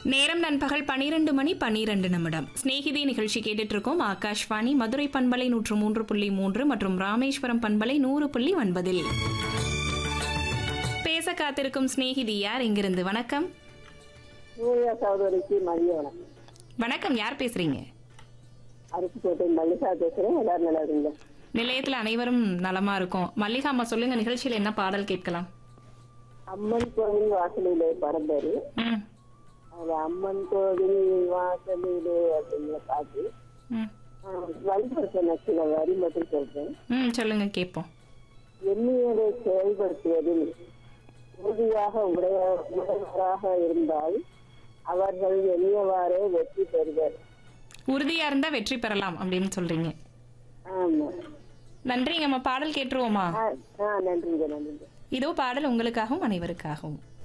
நேரம் நண்பகல் பனிரெண்டு மணி பனிரெண்டு நிமிடம் சிநேகிதி நிகழ்ச்சி கேட்டுட்டு இருக்கோம் ஆகாஷ்வாணி மதுரை பண்பலை நூற்று மூன்று புள்ளி மூன்று மற்றும் ராமேஸ்வரம் பண்பலை நூறு புள்ளி ஒன்பதில் பேச காத்திருக்கும் சிநேகிதி யார் இங்கிருந்து வணக்கம் சூர்யா சகோதரிக்கு மதிய வணக்கம் வணக்கம் யார் பேசுறீங்க அருப்புக்கோட்டை மல்லிகா பேசுறேன் எல்லாரும் நல்லா இருக்கீங்க நிலையத்தில் அனைவரும் நலமா இருக்கும் மல்லிகா அம்மா சொல்லுங்க நிகழ்ச்சியில் என்ன பாடல் கேட்கலாம் அம்மன் கோவில் வாசலிலே படம் பேரு ம் அது அம்மன் கோவில் வாசலிலே அப்படிங்கிற பாட்டு ம் வழிபடுத்த சில வரி மட்டும் சொல்றேன் ம் சொல்லுங்க கேட்போம் எண்ணியதை செயல்படுத்துவதில் உறுதியாக உடைய உடையவராக இருந்தால் அவர்கள் எண்ணியவாறே வெற்றி பெறுவர் உறுதியா இருந்தா வெற்றி பெறலாம் அப்படின்னு சொல்றீங்க ஆமா நன்றிங்க அம்மா பாடல் கேட்டுருவோமா ஆ ஆ, நன்றிங்க நன்றிங்க இதோ பாடல் உங்களுக்காகவும் அனைவருக்காகவும்